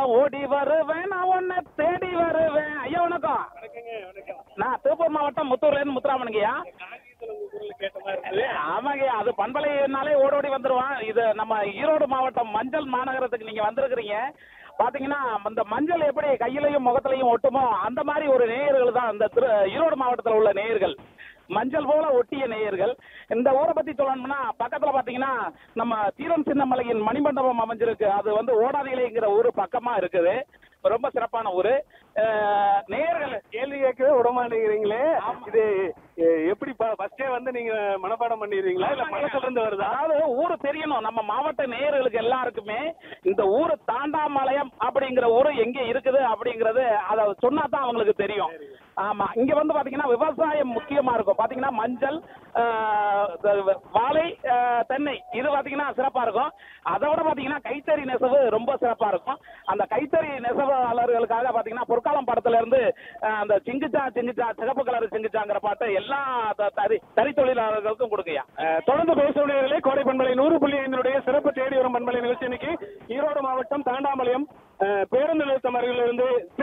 ஓடி வருவேன் நான் உன்னை தேடி வருவேன் ஐயா வணக்கம் நான் திருப்பூர் மாவட்டம் முத்தூர்ல இருந்து முத்துராமனுங்கய்யா ஆமாங்கய்யா அது பண்பலைனாலே ஓடோடி வந்துருவான் இது நம்ம ஈரோடு மாவட்டம் மஞ்சள் மாநகரத்துக்கு நீங்க வந்திருக்கிறீங்க பாத்தீங்கன்னா அந்த மஞ்சள் எப்படி கையிலையும் முகத்திலையும் ஒட்டுமோ அந்த மாதிரி ஒரு நேயர்கள் தான் இந்த திரு ஈரோடு மாவட்டத்தில் உள்ள நேயர்கள் மஞ்சள் போல ஒட்டிய நேயர்கள் இந்த ஊரை பத்தி சொல்லணும்னா பக்கத்துல பாத்தீங்கன்னா நம்ம தீரம் சின்னமலையின் மணிமண்டபம் அமைஞ்சிருக்கு அது வந்து ஓடாதிலைங்கிற ஊர் பக்கமா இருக்குது ரொம்ப சிறப்பான ஊரு அஹ், நேயர்கள் கேள்வி கேட்கவே விட மாட்டேங்கிறீங்களே இது எ- எப்படி ஃபர்ஸ்டே வந்து நீங்க மனப்பாடம் பண்ணிடுறீங்களா இல்ல பக்கத்துல இருந்து வருதா அதாவது ஊரு தெரியணும் நம்ம மாவட்ட நேயர்களுக்கு எல்லாருக்குமே இந்த ஊரு தாண்டாமலையம் அப்படிங்கிற ஊரு எங்க இருக்குது அப்படிங்கறது அத சொன்னா தான் அவங்களுக்கு தெரியும் ஆமா இங்க வந்து பாத்தீங்கன்னா விவசாயம் முக்கியமா இருக்கும் பாத்தீங்கன்னா மஞ்சள் ஆஹ், இந்த வாழை ஆஹ், தென்னை இது பாத்தீங்கன்னா சிறப்பா இருக்கும் அதை விட பாத்தீங்கன்னா கைத்தறி நெசவு ரொம்ப சிறப்பா இருக்கும் அந்த கைத்தறி நெசவாளர்களுக்காக பாத்தீங்கன்னா பொற்காலம் படத்துல இருந்து ஆஹ், அந்த சிங்குச்சா சிங்குச்சா சிகப்பு கலர் சிங்குச்சாங்கிற பாட்டு எல்லா த- தறி தறி தொழிலாளர்களுக்கும் கொடுக்கையா அஹ், தொடர்ந்து பேசுவர்களே கோடை பண்பலை நூறு புள்ளி ஐந்தினுடைய சிறப்பு தேடி வரும் பண்பலை நிகழ்ச்சி இன்னைக்கு ஈரோடு மாவட்டம் தாண்டாமலையம் அஹ், பேருந்து நிறுத்தம் அருகிலிருந்து